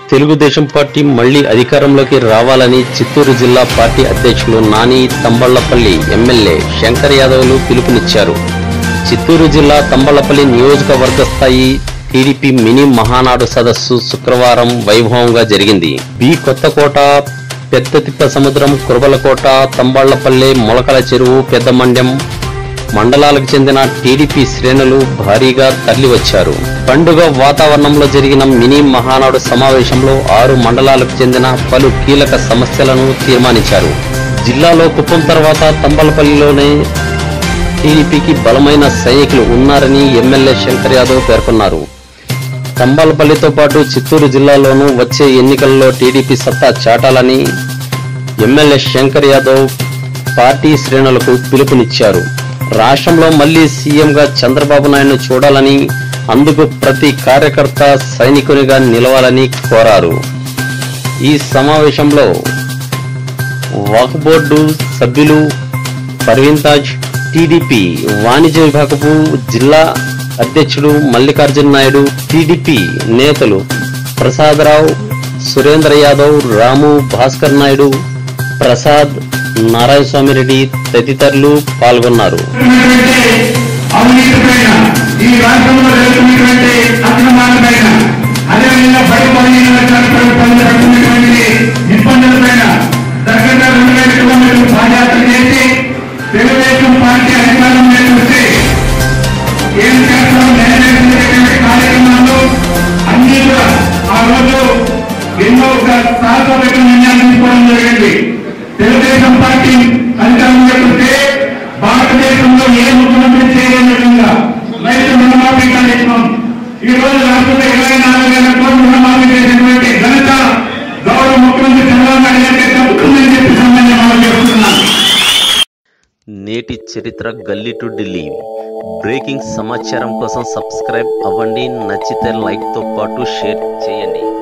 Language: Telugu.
తెలుగుదేశం పార్టీ మళ్లీ అధికారంలోకి రావాలని చిత్తూరు జిల్లా పార్టీ అధ్యక్షులు నాని తంబళ్లపల్లి ఎమ్మెల్యే శంకర్ యాదవ్లు పిలుపునిచ్చారు చిత్తూరు జిల్లా తంబళ్లపల్లి నియోజకవర్గ స్థాయి టీడీపీ మినీ మహానాడు సదస్సు శుక్రవారం వైభవంగా జరిగింది బి కొత్తకోట పెద్దతిప్ప సముద్రం కురబలకోట తంబాళ్లపల్లె మొలకల చెరువు పెద్దమండ్యం మండలాలకు చెందిన టీడీపీ శ్రేణులు భారీగా తరలివచ్చారు పండుగ వాతావరణంలో జరిగిన మినీ మహానాడు సమావేశంలో ఆరు మండలాలకు చెందిన పలు కీలక సమస్యలను తీర్మానించారు జిల్లాలో కుప్పం తర్వాత తంబలపల్లిలోనే టీడీపీకి బలమైన సైనికులు ఉన్నారని ఎమ్మెల్యే శంకర్ యాదవ్ పేర్కొన్నారు తంబాలపల్లితో పాటు చిత్తూరు జిల్లాలోనూ వచ్చే ఎన్నికల్లో టీడీపీ సత్తా చాటాలని ఎమ్మెల్యే శంకర్ యాదవ్ పార్టీ శ్రేణులకు పిలుపునిచ్చారు రాష్ట్రంలో మళ్లీ సీఎంగా చంద్రబాబు నాయుడును చూడాలని అందుకు ప్రతి కార్యకర్త సైనికునిగా నిలవాలని కోరారు ఈ సమావేశంలో వక్ఫ్ బోర్డు సభ్యులు పర్వీన్ తాజ్ టీడీపీ వాణిజ్య విభాగపు జిల్లా అధ్యక్షుడు మల్లికార్జున నాయుడు టీడీపీ నేతలు ప్రసాదరావు సురేంద్ర యాదవ్ రాము భాస్కర్ నాయుడు ప్రసాద్ నారాయణ స్వామి రెడ్డి తదితరులు పాల్గొన్నారు అవినీతి పైన ఈ రాష్ట్రంలో జరుగుతున్నటువంటి అక్రమాల పైన అదేవిధంగా బయట బలహీన వర్గాల ప్రజలు పడుతున్నటువంటి ఇబ్బందుల పైన దగ్గర రెండు వేల కిలోమీటర్లు పాదయాత్ర చేసి తెలుగుదేశం పార్టీ అధికారంలోకి వస్తే ఏం చేస్తాం నెరవేర్చినటువంటి కార్యక్రమాలు అన్ని కూడా ఆ రోజు ఎన్నో సాహసోపేత నిర్ణయాలు తీసుకోవడం జరిగింది తెలుగుదేశం పార్టీ అధికారంలోకి వస్తే భారతదేశంలో ఏ ముఖ్యమంత్రి చేయలేని విధంగా రైతు రుణమాఫీ కార్యక్రమం ఈ రోజు రాష్ట్రంలో ఇరవై నాలుగు వేల కోట్ల రుణమాఫీ చేసినటువంటి ఘనత గౌరవ ముఖ్యమంత్రి చంద్రబాబు నాయుడు గారికి దక్కుతుందని చెప్పి సంబంధం మనం చెప్తున్నాను నేటి చరిత్ర గల్లీ టు ఢిల్లీ బ్రేకింగ్ సమాచారం కోసం సబ్స్క్రైబ్ అవ్వండి నచ్చితే లైక్ తో పాటు షేర్ చేయండి